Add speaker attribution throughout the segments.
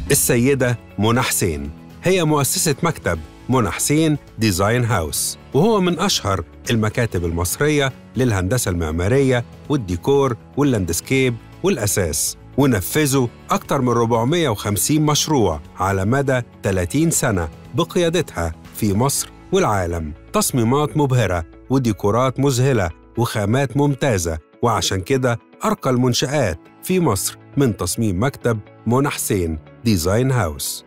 Speaker 1: السيدة منى حسين هي مؤسسة مكتب منى حسين ديزاين هاوس وهو من أشهر المكاتب المصرية للهندسة المعمارية والديكور واللاندسكيب والأساس ونفذوا أكثر من 450 مشروع على مدى 30 سنة بقيادتها في مصر والعالم تصميمات مبهرة وديكورات مذهلة وخامات ممتازة وعشان كده أرقى المنشآت في مصر من تصميم مكتب منى حسين ديزاين هاوس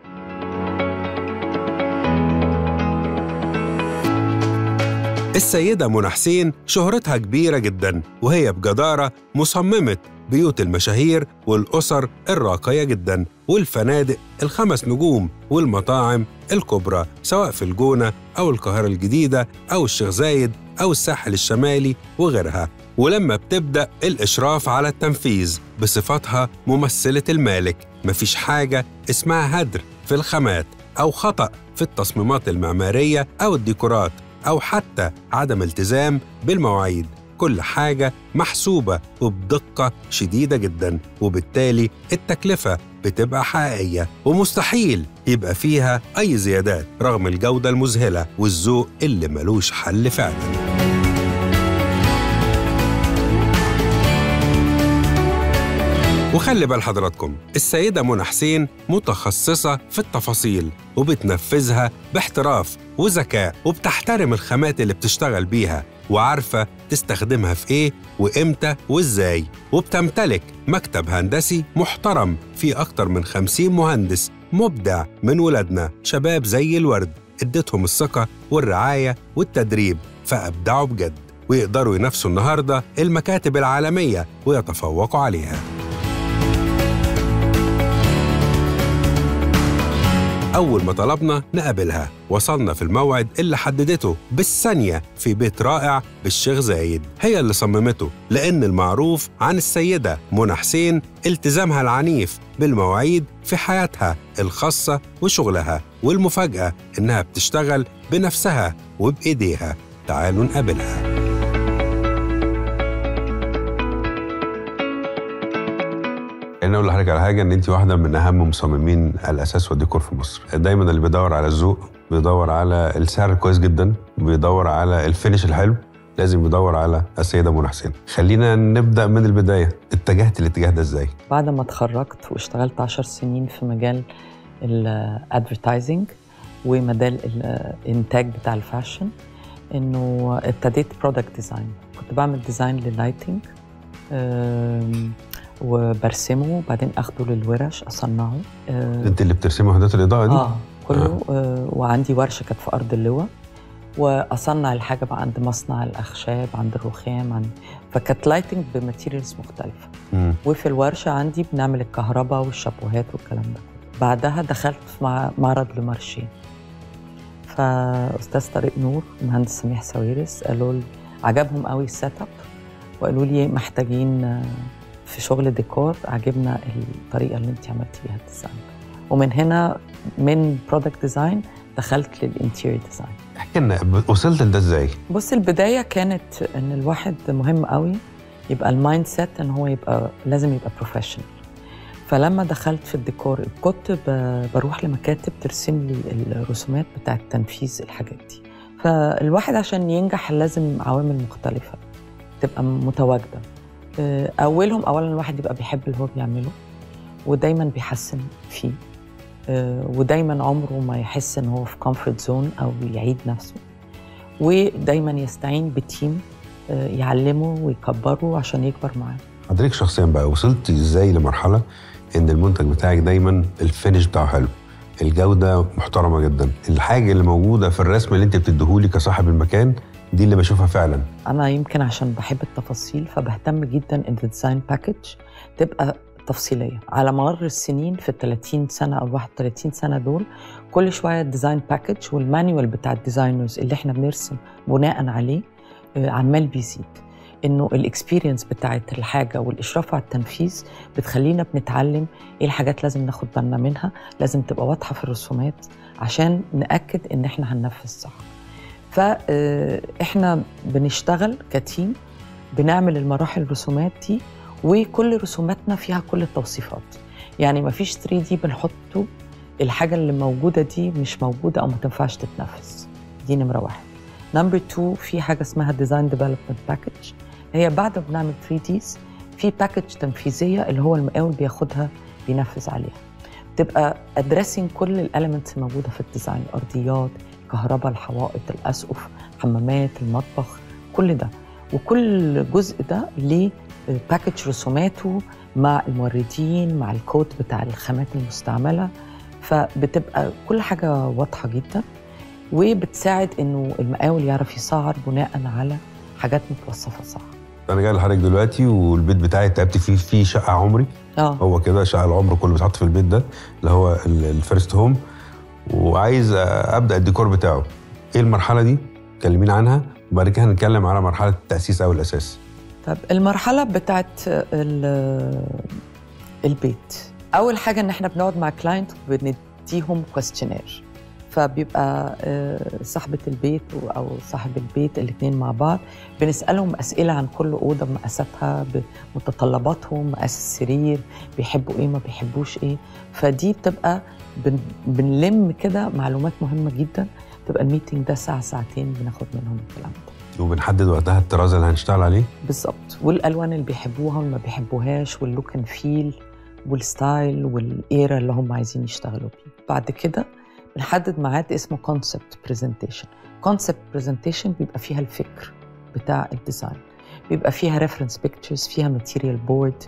Speaker 1: السيدة منى حسين شهرتها كبيرة جدا وهي بجدارة مصممة بيوت المشاهير والأسر الراقية جدا والفنادق الخمس نجوم والمطاعم الكبرى سواء في الجونة أو القاهرة الجديدة أو الشيخ زايد أو الساحل الشمالي وغيرها ولما بتبدأ الإشراف على التنفيذ بصفتها ممثلة المالك مفيش حاجة اسمها هدر في الخامات أو خطأ في التصميمات المعمارية أو الديكورات أو حتى عدم التزام بالمواعيد كل حاجة محسوبة وبدقة شديدة جدا وبالتالي التكلفة بتبقى حقيقية ومستحيل يبقى فيها أي زيادات رغم الجودة المذهلة والذوق اللي ملوش حل فعلاً وخلي بال حضراتكم السيدة منى حسين متخصصة في التفاصيل وبتنفذها باحتراف وذكاء وبتحترم الخامات اللي بتشتغل بيها وعارفة تستخدمها في إيه وإمتى وإزاي وبتمتلك مكتب هندسي محترم فيه أكتر من خمسين مهندس مبدع من ولادنا شباب زي الورد اديتهم الثقة والرعاية والتدريب فأبدعوا بجد ويقدروا ينافسوا النهاردة المكاتب العالمية ويتفوقوا عليها أول ما طلبنا نقابلها وصلنا في الموعد اللي حددته بالثانية في بيت رائع بالشيخ زايد هي اللي صممته لأن المعروف عن السيدة منى حسين التزامها العنيف بالمواعيد في حياتها الخاصة وشغلها والمفاجأة إنها بتشتغل بنفسها وبإيديها تعالوا نقابلها خليني اقول لحضرتك على حاجه ان انت واحده من اهم مصممين الاساس والديكور في مصر دايما اللي بيدور على الذوق بيدور على السعر الكويس جدا بيدور على الفينش الحلو لازم يدور على السيده منى حسين خلينا نبدا من البدايه اتجهت الاتجاه ده ازاي
Speaker 2: بعد ما اتخرجت واشتغلت عشر سنين في مجال الادفرتايزنج ومجال الانتاج بتاع الفاشن انه ابتديت برودكت ديزاين كنت بعمل ديزاين لللايتنج وبرسمه وبعدين اخده للورش اصنعه
Speaker 1: آه انت اللي بترسمي وحدات الاضاءه دي؟
Speaker 2: اه كله آه. آه وعندي ورشه كانت في ارض اللواء واصنع الحاجه بقى عند مصنع الاخشاب عند الرخام عند فكانت لايتنج بماتيريالز مختلفه م. وفي الورشه عندي بنعمل الكهرباء والشابوهات والكلام ده بعدها دخلت في معرض لمارشيه فاستاذ طارق نور مهندس سميح ساويرس قالوا لي عجبهم قوي السيت اب وقالوا لي محتاجين في شغل ديكور عجبنا الطريقه اللي انت عملتي بيها الديزاين ومن هنا من برودكت ديزاين دخلت للانتيريور ديزاين
Speaker 1: احكي لنا وصلت لده ازاي
Speaker 2: بص البدايه كانت ان الواحد مهم قوي يبقى المايند سيت ان هو يبقى لازم يبقى بروفيشنال فلما دخلت في الديكور كنت بروح لمكاتب ترسم لي الرسومات بتاعه تنفيذ الحاجات دي فالواحد عشان ينجح لازم عوامل مختلفه تبقى متواجده اولهم اولا الواحد يبقى بيحب اللي هو بيعمله ودايما بيحسن فيه ودايما عمره ما يحس ان هو في كومفورت زون او يعيد نفسه ودايما يستعين بتيم يعلمه ويكبره عشان يكبر معاه
Speaker 1: حضرتك شخصيا بقى وصلت ازاي لمرحله ان المنتج بتاعك دايما الفينش بتاعه حلو الجوده محترمه جدا الحاجه اللي موجوده في الرسم اللي انت بتديهولي كصاحب المكان دي اللي بشوفها فعلا
Speaker 2: انا يمكن عشان بحب التفاصيل فبهتم جدا ان الديزاين باكج تبقى تفصيليه على مر السنين في ال 30 سنه او 31 سنه دول كل شويه الديزاين باكج والمانيوال بتاع الديزاينرز اللي احنا بنرسم بناء عليه عمال بيزيد انه الاكسبيرينس بتاعت الحاجه والاشراف على التنفيذ بتخلينا بنتعلم ايه الحاجات لازم ناخد بالنا منها لازم تبقى واضحه في الرسومات عشان ناكد ان احنا هننفذ صح فاحنا بنشتغل كتيم بنعمل المراحل الرسومات دي وكل رسوماتنا فيها كل التوصيفات يعني ما فيش 3 دي بنحطه الحاجه اللي موجوده دي مش موجوده او ما تنفعش تتنفذ دي نمره واحد نمبر 2 في حاجه اسمها ديزاين ديفلوبمنت باكج هي بعد ما بنعمل 3 ديز في باكج تنفيذيه اللي هو المقاول بياخدها بينفذ عليها تبقى ادريسنج كل الاليمنتس الموجوده في الديزاين الارضيات الكهرباء الحوائط الاسقف حمامات المطبخ كل ده وكل جزء ده ليه باكج رسوماته مع الموردين مع الكود بتاع الخامات المستعمله فبتبقى كل حاجه واضحه جدا وبتساعد انه المقاول يعرف يسعر بناء على حاجات متوصفه صح
Speaker 1: انا جاي لحضرتك دلوقتي والبيت بتاعي تعبت فيه فيه شقه عمري
Speaker 2: اه
Speaker 1: هو كده شقه العمر كله بيتحط في البيت ده اللي هو ال- الفيرست هوم وعايز ابدا الديكور بتاعه ايه المرحله دي كلمينا عنها وبعد كده هنتكلم على مرحله التاسيس او الاساس
Speaker 2: طب المرحلة بتاعت ال- البيت أول حاجة إن إحنا بنقعد مع كلاينت وبنديهم كويستشنير فبيبقى آه، صاحبة البيت و- أو صاحب البيت الاتنين مع بعض بنسألهم أسئلة عن كل أوضة بمقاساتها بمتطلباتهم مقاس السرير بيحبوا إيه ما بيحبوش إيه فدي بتبقى بن بنلم كده معلومات مهمة جدا تبقى الميتنج ده ساعة ساعتين بناخد منهم الكلام ده
Speaker 1: وبنحدد وقتها الطراز اللي هنشتغل عليه
Speaker 2: بالظبط والالوان اللي بيحبوها واللي ما بيحبوهاش واللوك اند فيل والستايل والايرا اللي هم عايزين يشتغلوا بيه بعد كده بنحدد ميعاد اسمه كونسبت برزنتيشن كونسبت برزنتيشن بيبقى فيها الفكر بتاع الديزاين بيبقى فيها ريفرنس بيكتشرز فيها ماتيريال بورد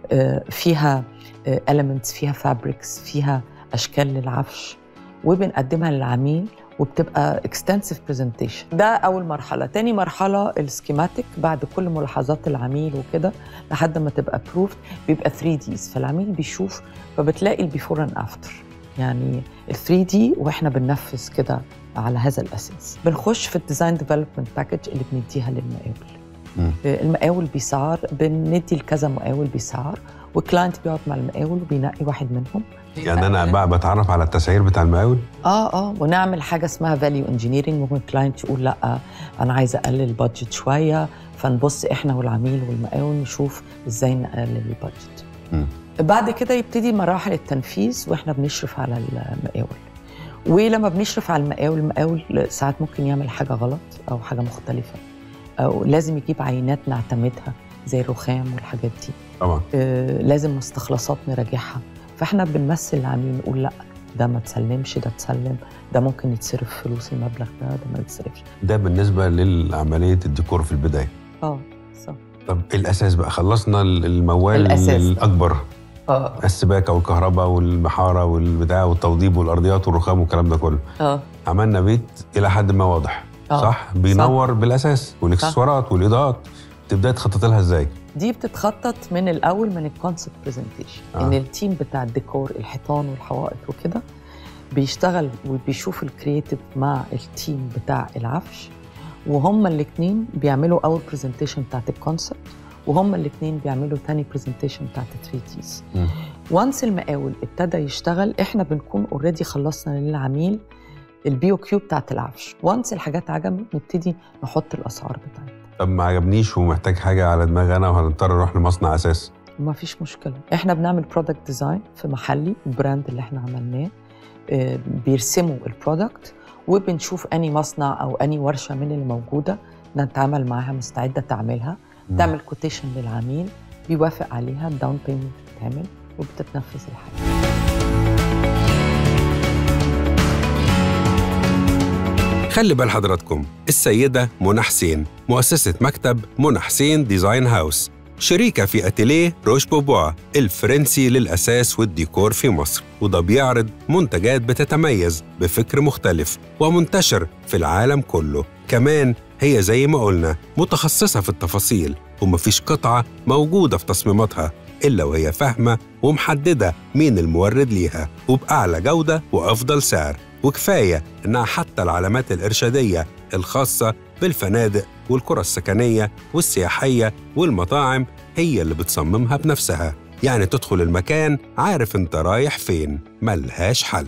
Speaker 2: فيها elements فيها فابريكس فيها اشكال للعفش وبنقدمها للعميل وبتبقى extensive presentation ده أول مرحلة تاني مرحلة السكيماتيك بعد كل ملاحظات العميل وكده لحد ما تبقى approved بيبقى 3 ديز فالعميل بيشوف فبتلاقي البيفور اند افتر يعني ال 3 دي واحنا بننفذ كده على هذا الاساس بنخش في الديزاين ديفلوبمنت باكج اللي بنديها للمقاول
Speaker 1: مم.
Speaker 2: المقاول بيسعر بندي لكذا مقاول بيسعر والكلاينت بيقعد مع المقاول وبينقي واحد منهم
Speaker 1: يعني انا بقى بتعرف على التسعير بتاع المقاول
Speaker 2: اه اه ونعمل حاجه اسمها فاليو انجينيرنج ممكن الكلاينت يقول لا انا عايزه اقلل البادجت شويه فنبص احنا والعميل والمقاول نشوف ازاي نقلل البادجت
Speaker 1: مم.
Speaker 2: بعد كده يبتدي مراحل التنفيذ واحنا بنشرف على المقاول ولما بنشرف على المقاول المقاول ساعات ممكن يعمل حاجه غلط او حاجه مختلفه او لازم يجيب عينات نعتمدها زي الرخام والحاجات دي
Speaker 1: طبعا
Speaker 2: آه، لازم مستخلصات نراجعها فاحنا بنمثل العميل نقول لا ده ما تسلمش ده تسلم ده ممكن يتصرف فلوس المبلغ ده ده ما يتصرفش
Speaker 1: ده بالنسبه لعمليه الديكور في البدايه
Speaker 2: اه صح
Speaker 1: طب الاساس بقى خلصنا الموال
Speaker 2: الأساس.
Speaker 1: الاكبر
Speaker 2: اه
Speaker 1: السباكه والكهرباء والمحاره والبتاع والتوضيب والارضيات والرخام والكلام ده كله
Speaker 2: اه
Speaker 1: عملنا بيت الى حد ما واضح
Speaker 2: آه،
Speaker 1: صح بينور بالاساس والاكسسوارات والاضاءات تبداي تخطط لها ازاي
Speaker 2: دي بتتخطط من الاول من الكونسبت برزنتيشن
Speaker 1: آه.
Speaker 2: ان التيم بتاع الديكور الحيطان والحوائط وكده بيشتغل وبيشوف الكرييتيف مع التيم بتاع العفش وهما الاثنين بيعملوا اول برزنتيشن بتاعت الكونسبت وهما الاثنين بيعملوا تاني برزنتيشن بتاعت التريتيز
Speaker 1: مم.
Speaker 2: وانس المقاول ابتدى يشتغل احنا بنكون اوريدي خلصنا للعميل البي او كيو بتاعت العفش وانس الحاجات عجبت نبتدي نحط الاسعار بتاعتها
Speaker 1: طب ما عجبنيش ومحتاج حاجه على دماغي انا وهنضطر نروح لمصنع اساس
Speaker 2: ما فيش مشكله احنا بنعمل برودكت ديزاين في محلي البراند اللي احنا عملناه آه، بيرسموا البرودكت وبنشوف اني مصنع او اني ورشه من اللي موجوده نتعامل معاها مستعده تعملها
Speaker 1: مم.
Speaker 2: تعمل كوتيشن للعميل بيوافق عليها الداون بيمنت بتتعمل وبتتنفذ الحاجه
Speaker 1: خلي بال حضراتكم السيدة منى حسين مؤسسة مكتب منى حسين ديزاين هاوس شريكة في أتيليه روش بوبوا الفرنسي للأساس والديكور في مصر وده بيعرض منتجات بتتميز بفكر مختلف ومنتشر في العالم كله كمان هي زي ما قلنا متخصصة في التفاصيل ومفيش قطعة موجودة في تصميماتها إلا وهي فاهمة ومحددة مين المورد ليها وبأعلى جودة وأفضل سعر وكفاية إنها حتى العلامات الإرشادية الخاصة بالفنادق والقرى السكنية والسياحية والمطاعم هي اللي بتصممها بنفسها يعني تدخل المكان عارف انت رايح فين ملهاش حل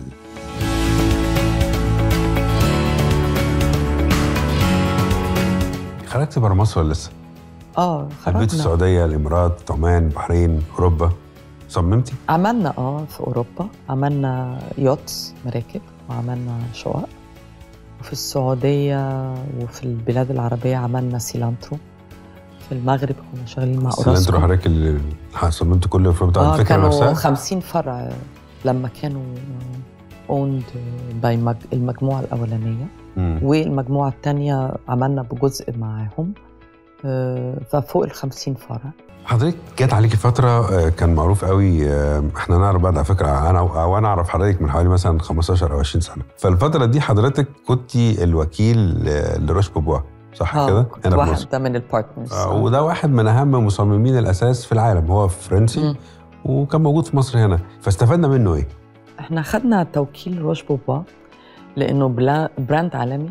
Speaker 1: خرجت بره مصر ولا لسه؟
Speaker 2: اه
Speaker 1: البيت
Speaker 2: خرجنا
Speaker 1: السعودية الإمارات عمان البحرين أوروبا صممتي
Speaker 2: عملنا اه في اوروبا عملنا يوتس مراكب وعملنا شقق وفي السعوديه وفي البلاد العربيه عملنا سيلانترو في المغرب كنا شغالين مع
Speaker 1: السلندرو
Speaker 2: اوراسكوم
Speaker 1: حضرتك اللي صممت كل الفرق بتاع
Speaker 2: اه
Speaker 1: الفكره
Speaker 2: كانوا
Speaker 1: نفسها
Speaker 2: 50 فرع لما كانوا اوند باي المجموعه الاولانيه
Speaker 1: مم.
Speaker 2: والمجموعه الثانيه عملنا بجزء معاهم آه، ففوق ال 50 فرع
Speaker 1: حضرتك جت عليكي فتره آه، كان معروف قوي آه، احنا نعرف بعض على فكره انا او انا اعرف حضرتك من حوالي مثلا 15 او 20 سنه فالفتره دي حضرتك كنتي الوكيل آه، لروش بوبوا صح
Speaker 2: اه
Speaker 1: كده
Speaker 2: كنت
Speaker 1: هنا في
Speaker 2: واحد
Speaker 1: مصر
Speaker 2: ده من البارتنرز
Speaker 1: آه، وده واحد من اهم مصممين الاساس في العالم هو فرنسي
Speaker 2: مم.
Speaker 1: وكان موجود في مصر هنا فاستفدنا منه ايه
Speaker 2: احنا خدنا توكيل روش بوبا لانه بلا- براند عالمي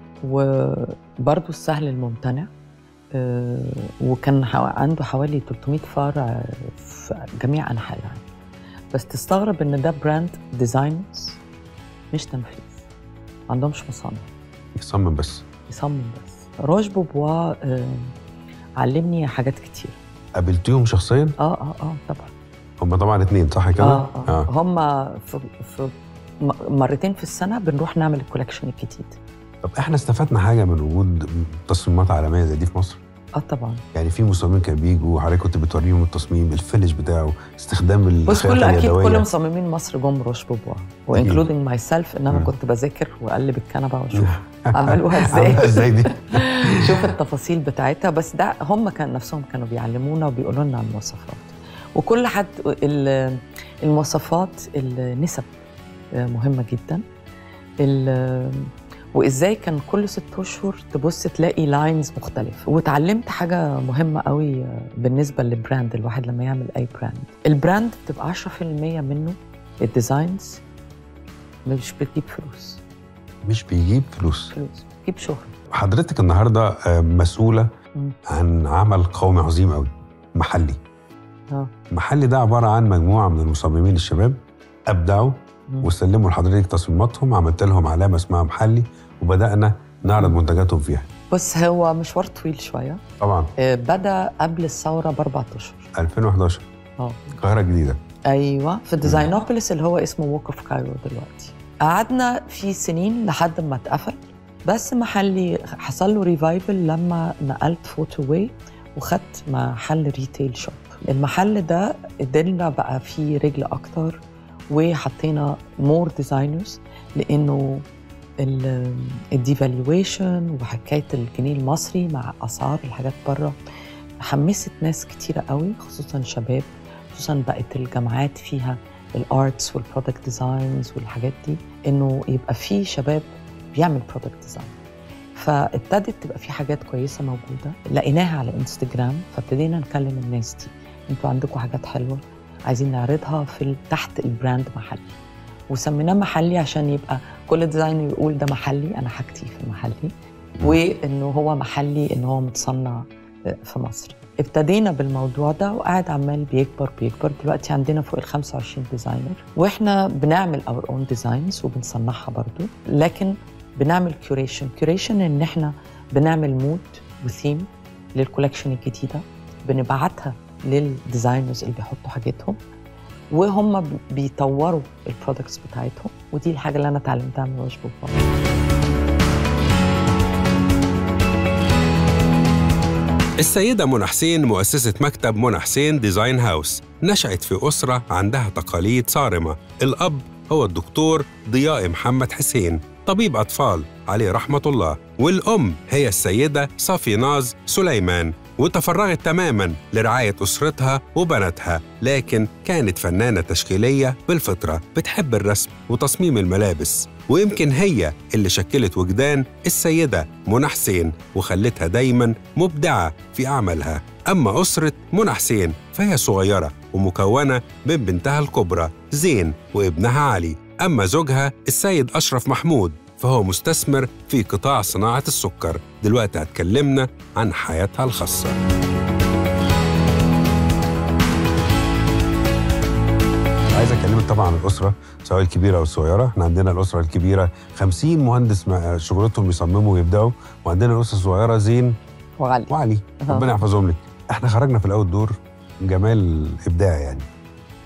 Speaker 2: وبرضه السهل الممتنع آه، وكان حوا- عنده حوالي 300 فرع في جميع انحاء العالم بس تستغرب ان ده براند ديزاينرز مش تنفيذ ما عندهمش مصانع
Speaker 1: يصمم بس
Speaker 2: يصمم بس روش بوبوا آه، علمني حاجات كتير
Speaker 1: قابلتيهم شخصيا
Speaker 2: اه اه اه طبعا
Speaker 1: هم طبعا اتنين صح كده
Speaker 2: اه اه هم في, في م- مرتين في السنه بنروح نعمل الكولكشن الجديد
Speaker 1: طب احنا استفدنا حاجه من وجود تصميمات عالميه زي دي في مصر
Speaker 2: اه طبعا
Speaker 1: يعني في مصممين كانوا بيجوا حضرتك كنت بتوريهم التصميم الفينش بتاعه استخدام
Speaker 2: بص
Speaker 1: الخياطه
Speaker 2: كل اكيد
Speaker 1: اليدويه
Speaker 2: كل مصممين مصر جم روش بوبوا وانكلودنج ماي سيلف ان انا
Speaker 1: مم.
Speaker 2: كنت بذاكر واقلب الكنبه واشوف عملوها ازاي
Speaker 1: عملوها ازاي دي
Speaker 2: شوف التفاصيل بتاعتها بس ده هم كان نفسهم كانوا بيعلمونا وبيقولوا لنا عن المواصفات وكل حد ال- المواصفات النسب مهمه جدا ال- وازاي كان كل ست اشهر تبص تلاقي لاينز مختلفه واتعلمت حاجه مهمه قوي بالنسبه للبراند الواحد لما يعمل اي براند البراند بتبقى 10% منه الديزاينز مش بتجيب فلوس
Speaker 1: مش بيجيب فلوس
Speaker 2: فلوس بتجيب شهره
Speaker 1: حضرتك النهارده آه، مسؤوله
Speaker 2: مم.
Speaker 1: عن عمل قومي عظيم قوي محلي
Speaker 2: اه
Speaker 1: محلي ده عباره عن مجموعه من المصممين الشباب ابدعوا
Speaker 2: مم.
Speaker 1: وسلموا لحضرتك تصميماتهم عملت لهم علامه اسمها محلي وبدانا نعرض منتجاتهم فيها
Speaker 2: بص هو مشوار طويل شويه
Speaker 1: طبعا
Speaker 2: آه، بدا قبل الثوره باربع اشهر
Speaker 1: 2011
Speaker 2: اه
Speaker 1: القاهره الجديده
Speaker 2: ايوه في ديزاينوبوليس اللي هو اسمه ووك اوف كايرو دلوقتي قعدنا فيه سنين لحد ما اتقفل بس محلي حصل له ريفايفل لما نقلت فوتو واي وخدت محل ريتيل شوب المحل ده قدرنا بقى فيه رجل اكتر وحطينا مور ديزاينرز لانه الديفالويشن وحكايه الجنيه المصري مع اسعار الحاجات بره حمست ناس كتيره قوي خصوصا شباب خصوصا بقت الجامعات فيها الارتس والبرودكت ديزاينز والحاجات دي انه يبقى في شباب بيعمل برودكت ديزاين فابتدت تبقى في حاجات كويسه موجوده لقيناها على انستجرام فابتدينا نكلم الناس دي انتوا عندكم حاجات حلوه عايزين نعرضها في ال- تحت البراند محلي وسميناه محلي عشان يبقى كل ديزاينر يقول ده محلي انا حاجتي في محلي وانه هو محلي ان هو متصنع في مصر ابتدينا بالموضوع ده وقاعد عمال بيكبر بيكبر دلوقتي عندنا فوق ال 25 ديزاينر واحنا بنعمل اور اون ديزاينز وبنصنعها برضو لكن بنعمل كيوريشن كيوريشن ان احنا بنعمل مود وثيم للكولكشن الجديده بنبعتها للديزاينرز اللي بيحطوا حاجتهم وهم بيطوروا البرودكتس بتاعتهم ودي الحاجه اللي انا اتعلمتها من روش بوبا
Speaker 1: السيدة منى حسين مؤسسة مكتب منى حسين ديزاين هاوس نشأت في أسرة عندها تقاليد صارمة الأب هو الدكتور ضياء محمد حسين طبيب أطفال عليه رحمة الله والأم هي السيدة صافي ناز سليمان وتفرغت تماما لرعاية أسرتها وبناتها لكن كانت فنانة تشكيلية بالفطرة بتحب الرسم وتصميم الملابس ويمكن هي اللي شكلت وجدان السيدة منى حسين وخلتها دايما مبدعة في أعمالها أما أسرة منى حسين فهي صغيرة ومكونة من بنتها الكبرى زين وابنها علي أما زوجها السيد أشرف محمود فهو مستثمر في قطاع صناعة السكر دلوقتي هتكلمنا عن حياتها الخاصة عايز اكلمك طبعا عن الاسره سواء الكبيره او الصغيره احنا عندنا الاسره الكبيره 50 مهندس مع- شغلتهم يصمموا ويبداوا وعندنا الاسره الصغيره زين
Speaker 2: وعلي
Speaker 1: وعلي
Speaker 2: أها.
Speaker 1: ربنا يحفظهم لك احنا خرجنا في الاول دور جمال ابداع يعني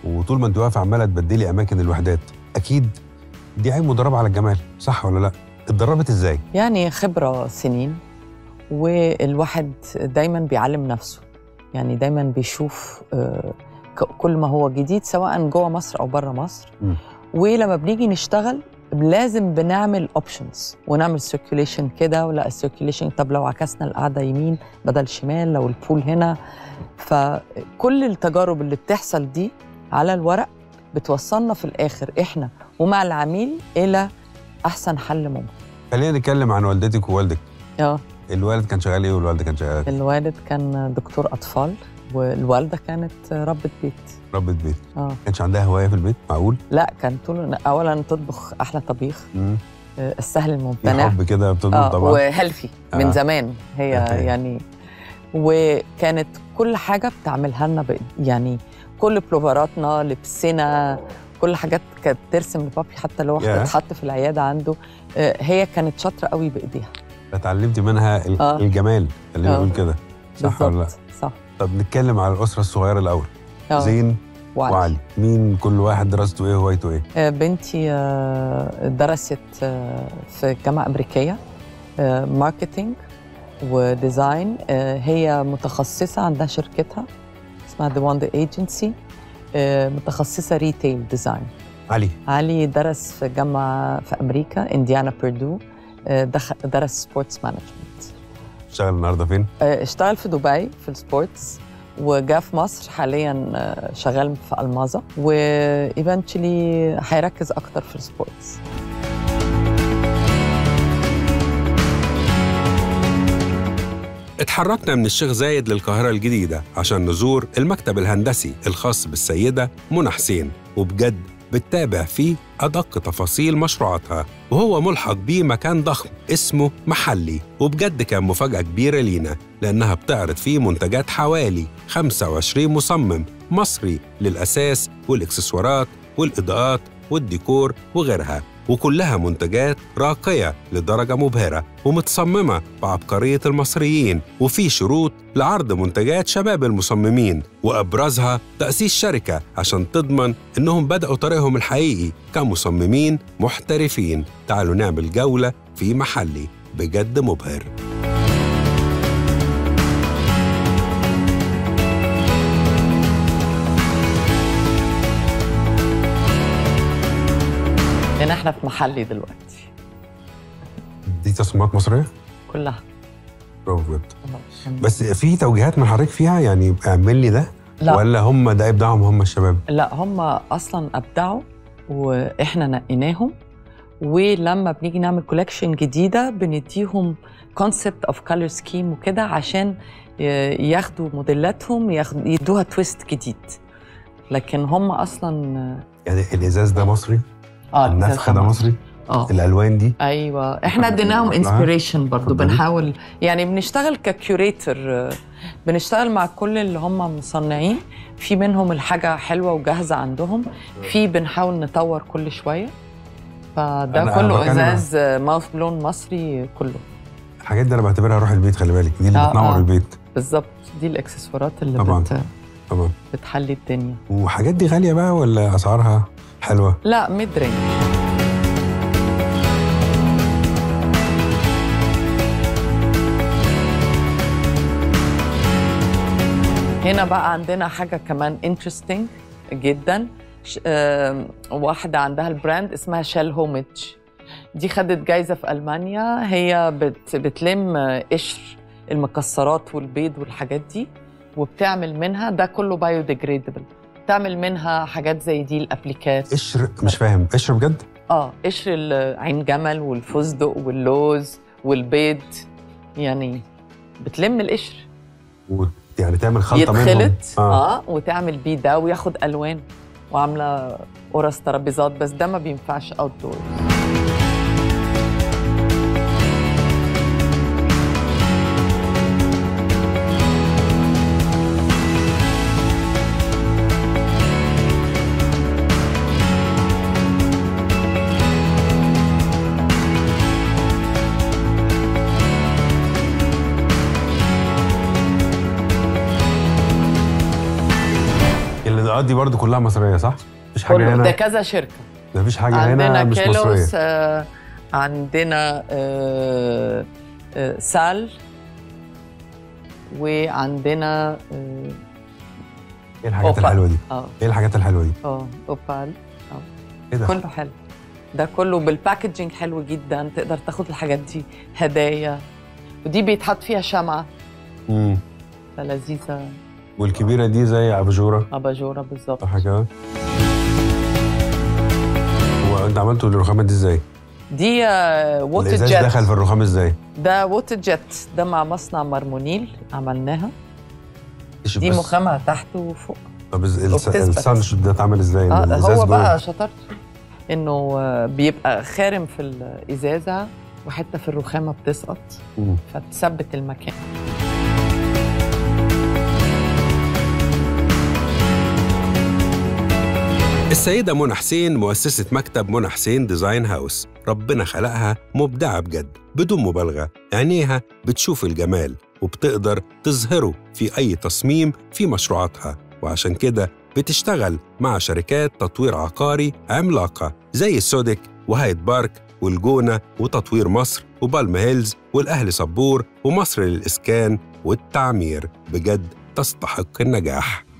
Speaker 1: وطول ما انت واقفه عماله تبدلي اماكن الوحدات اكيد دي عين مدربه على الجمال صح ولا لا اتدربت ازاي
Speaker 2: يعني خبرة سنين والواحد دايما بيعلم نفسه يعني دايما بيشوف آه، ك- كل ما هو جديد سواء جوه مصر او بره مصر
Speaker 1: مم.
Speaker 2: ولما بنيجي نشتغل لازم بنعمل اوبشنز ونعمل سيركيوليشن كده ولا السيركيوليشن طب لو عكسنا القعده يمين بدل شمال لو البول هنا فكل التجارب اللي بتحصل دي على الورق بتوصلنا في الاخر احنا ومع العميل الى احسن حل ممكن
Speaker 1: خلينا نتكلم عن والدتك ووالدك
Speaker 2: اه
Speaker 1: الوالد كان شغال ايه والوالده كان شغاله إيه؟
Speaker 2: الوالد كان دكتور اطفال والوالده كانت ربة بيت
Speaker 1: ربة بيت
Speaker 2: اه
Speaker 1: كانش عندها هوايه في البيت معقول
Speaker 2: لا كان طول اولا تطبخ احلى طبيخ
Speaker 1: مم.
Speaker 2: آه، السهل
Speaker 1: في
Speaker 2: الممتنع
Speaker 1: حب كده بتطبخ
Speaker 2: اه
Speaker 1: طبعا
Speaker 2: وهيلثي من
Speaker 1: آه.
Speaker 2: زمان هي
Speaker 1: أوكي.
Speaker 2: يعني وكانت كل حاجه بتعملها لنا بإيد- يعني كل بلوفراتنا لبسنا كل حاجات كانت ترسم لبابي حتى لو واحده
Speaker 1: ياه.
Speaker 2: اتحط في العياده عنده آه، هي كانت شاطره قوي بايديها
Speaker 1: اتعلمت منها ال-
Speaker 2: آه.
Speaker 1: الجمال خلينا
Speaker 2: آه.
Speaker 1: نقول كده صح ولا لا
Speaker 2: بالظبط صح
Speaker 1: طب نتكلم على الاسره الصغيره الاول
Speaker 2: آه.
Speaker 1: زين
Speaker 2: وعلي.
Speaker 1: وعلي مين كل واحد دراسته ايه وهوايته ايه
Speaker 2: آه، بنتي آه، درست آه، في جامعة أمريكية آه، ماركتينج وديزاين آه، هي متخصصة عندها شركتها اسمها The Wonder Agency آه، متخصصة ريتيل ديزاين
Speaker 1: علي
Speaker 2: علي درس في جامعة في أمريكا إنديانا بيردو آه، دخل درس سبورتس مانجمنت
Speaker 1: اشتغل النهارده فين
Speaker 2: آه، اشتغل في دبي في السبورتس وجا في مصر حاليا آه، شغال في الماظة وايفنتشلي هيركز اكتر في السبورتس
Speaker 1: اتحركنا من الشيخ زايد للقاهرة الجديدة عشان نزور المكتب الهندسي الخاص بالسيدة منى حسين وبجد بتتابع فيه أدق تفاصيل مشروعاتها وهو ملحق بيه مكان ضخم اسمه محلي وبجد كان مفاجأة كبيرة لينا لأنها بتعرض فيه منتجات حوالي 25 مصمم مصري للأساس والإكسسوارات والإضاءات والديكور وغيرها وكلها منتجات راقية لدرجة مبهرة ومتصممة بعبقرية المصريين وفي شروط لعرض منتجات شباب المصممين وأبرزها تأسيس شركة عشان تضمن إنهم بدأوا طريقهم الحقيقي كمصممين محترفين تعالوا نعمل جولة في محلي بجد مبهر
Speaker 2: هنا احنا في محلي دلوقتي
Speaker 1: دي تصميمات مصرية؟
Speaker 2: كلها
Speaker 1: برافو بجد بس في توجيهات من حضرتك فيها يعني اعمل لي ده
Speaker 2: لا
Speaker 1: ولا هم ده ابداعهم هم الشباب
Speaker 2: لا هم اصلا ابدعوا واحنا نقيناهم ولما بنيجي نعمل كولكشن جديده بنديهم كونسبت اوف كولر سكيم وكده عشان ي- ياخدوا موديلاتهم ياخد يدوها تويست جديد لكن هم اصلا
Speaker 1: يعني الازاز ده مصري
Speaker 2: اه
Speaker 1: النفخ ده مصري
Speaker 2: اه
Speaker 1: الالوان دي
Speaker 2: ايوه احنا اديناهم انسبيريشن برضو
Speaker 1: اتفضلي.
Speaker 2: بنحاول يعني بنشتغل ككيوريتر بنشتغل مع كل اللي هم مصنعين في منهم الحاجه حلوه وجاهزه عندهم في بنحاول نطور كل شويه فده
Speaker 1: أنا- أنا
Speaker 2: كله
Speaker 1: بتكلم-
Speaker 2: ازاز ماوث لون مصري كله
Speaker 1: الحاجات دي انا بعتبرها روح البيت خلي بالك دي اللي
Speaker 2: آه،
Speaker 1: بتنور
Speaker 2: آه.
Speaker 1: البيت
Speaker 2: بالظبط دي الاكسسوارات اللي
Speaker 1: طبعاً.
Speaker 2: بت...
Speaker 1: طبعا
Speaker 2: بتحلي الدنيا
Speaker 1: وحاجات دي غاليه بقى ولا اسعارها حلوه
Speaker 2: لا ميد رينج هنا بقى عندنا حاجة كمان انترستنج جدا ش- آم، واحدة عندها البراند اسمها شيل هومج دي خدت جايزة في ألمانيا هي بت بتلم قشر المكسرات والبيض والحاجات دي وبتعمل منها ده كله بايو ديجريدبل بتعمل منها حاجات زي دي الابليكات
Speaker 1: قشر مش فاهم قشر بجد
Speaker 2: اه قشر ال- عين جمل والفستق واللوز والبيض يعني بتلم القشر
Speaker 1: وت- يعني تعمل خلطه منهم
Speaker 2: يتخلط آه. اه وتعمل بيه ده وياخد الوان وعامله قرص ترابيزات بس ده ما بينفعش اوت دور
Speaker 1: الاضاءات العربيات دي برضو كلها مصريه صح مفيش حاجه
Speaker 2: كله ده
Speaker 1: هنا
Speaker 2: كذا شركه
Speaker 1: مفيش حاجه
Speaker 2: عندنا
Speaker 1: هنا مش
Speaker 2: كيلوس
Speaker 1: مصريه
Speaker 2: آه عندنا آه آه سال وعندنا اه
Speaker 1: ايه الحاجات
Speaker 2: أوبا.
Speaker 1: الحلوه دي
Speaker 2: اه
Speaker 1: ايه الحاجات الحلوه دي
Speaker 2: اه اوبال
Speaker 1: ايه ده
Speaker 2: كله حلو ده كله بالباكجينج حلو جدا تقدر تاخد الحاجات دي هدايا ودي بيتحط فيها شمعة
Speaker 1: مم.
Speaker 2: فلذيذة
Speaker 1: والكبيره دي زي اباجوره
Speaker 2: أباجورة بالظبط
Speaker 1: صح كده هو انت عملتوا الرخامه دي ازاي
Speaker 2: دي آه، ووتر
Speaker 1: الازاز
Speaker 2: جيت
Speaker 1: دخل في الرخام ازاي
Speaker 2: ده ووتر جيت ده مع مصنع مرمونيل عملناها
Speaker 1: إيش
Speaker 2: دي
Speaker 1: بس؟
Speaker 2: مخامها تحت وفوق
Speaker 1: طب الس- الس-
Speaker 2: وبتثبت.
Speaker 1: الساندوتش ده اتعمل ازاي
Speaker 2: اه
Speaker 1: الازاز
Speaker 2: هو
Speaker 1: جوه.
Speaker 2: بقى شطارته انه آه، بيبقى خارم في الازازه وحته في الرخامه بتسقط
Speaker 1: مم.
Speaker 2: فتثبت المكان
Speaker 1: السيدة منى حسين مؤسسة مكتب منى حسين ديزاين هاوس ربنا خلقها مبدعة بجد بدون مبالغة عينيها بتشوف الجمال وبتقدر تظهره في أي تصميم في مشروعاتها وعشان كده بتشتغل مع شركات تطوير عقاري عملاقة زي سودك وهايد بارك والجونة وتطوير مصر وبالم هيلز والأهل صبور ومصر للإسكان والتعمير بجد تستحق النجاح